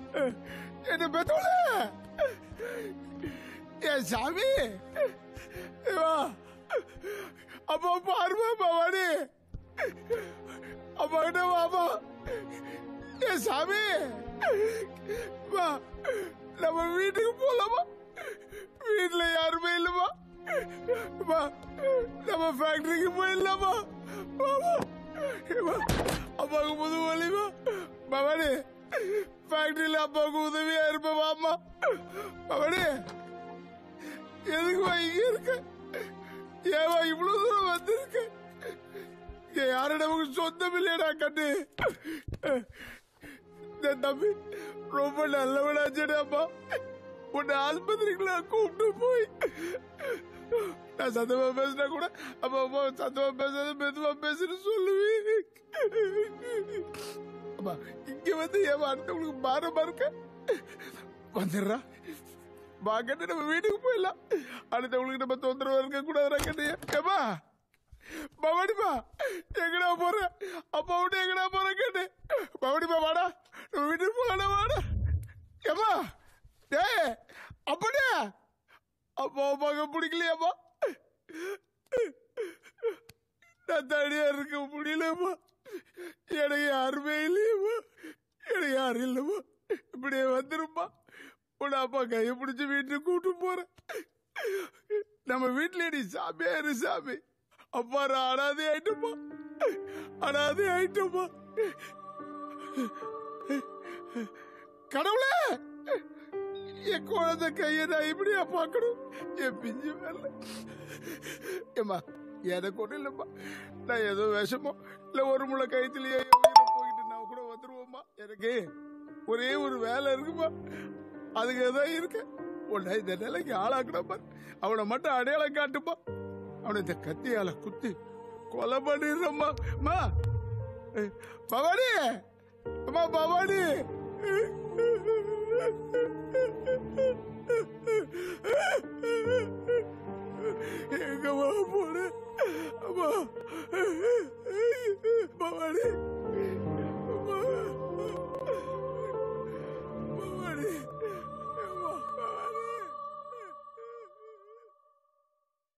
என்ன பெத்தோல என் சாமி வா அப்பா பாருமா பவானி அப்பா கிட்ட வாமா என் சாமி வா நம்ம வீட்டுக்கு போலாமா வீட்டுல யாருமே இல்லமா வா நம்ம ஃபேக்டரிக்கு போயிடலாமா வாமா வா. அப்பாவுக்கு புது வழிமா பவானி ஃபேக்டரியில அப்பாவுக்கு உதவியா இருப்பேன் வாமா பவானி எதுக்குமா இங்க இருக்க ஏவா இவ்வளவு தூரம் வந்திருக்க இங்க யாரும் நமக்கு சொந்தம் இல்லையடா கண்ணு இந்த தம்பி ரொம்ப நல்லவனாச்சேடாப்பா உன்னை ஆஸ்பத்திரிக்குள்ள கூப்பிட்டு போய் நான் சத்தமா பேசினா கூட அப்ப அப்பா சத்தமா பேசாத மெதுவா பேசுன்னு சொல்லுவேன் அப்பா இங்க வந்து ஏன் அடுத்தவங்களுக்கு பாரமா இருக்க வந்துடுறா வா கண்ணு நம்ம வீட்டுக்கு போயிடலாம் அடுத்தவங்களுக்கு நம்ம தொந்தரவு இருக்க கூடாதுடா கண்ணு ஏமா பவானிப்பா எங்கடா போற அப்பா விட்டு எங்கடா போற கேட்டு பவானிப்பா வாடா நம்ம வீட்டுக்கு போகலாம் வாடா ஏமா டேய் அப்படியே அப்பா அப்பாவுக்கு பிடிக்கலையாப்பா நான் தனியா இருக்க முடியலப்பா எனக்கு யாருமே இல்லையம்மா எனக்கு யாரும் இல்லைம்மா இப்படியே வந்துருப்பா உன் அப்பா கையை பிடிச்சி வீட்டுக்கு கூட்டு போறேன் நம்ம வீட்டுல நீ சாமியா இரு சாமி அப்பா நான் அனாதை ஆயிட்டோமா அனாதை ஆயிட்டோமா கடவுளே என் குழந்தை கையை நான் இப்படியா பார்க்கணும் என் பிஞ்சு மேல ஏம்மா எனக்கு ஒன்றும் இல்லைம்மா நான் ஏதோ விஷமோ இல்லை ஒரு முளை கயிற்றுலயே என் உயிரை போயிட்டு நான் கூட வந்துருவோம்மா எனக்கு ஒரே ஒரு வேலை இருக்குமா அதுக்கு தான் இருக்கு உன்னை இந்த நிலைக்கு ஆளாக்கணும் பாரு அவனை மட்டும் அடையாளம் காட்டுப்பா அவனை இந்த கத்தியால குத்தி கொலை பண்ணிடுறம்மா மா பவானி அம்மா பவானி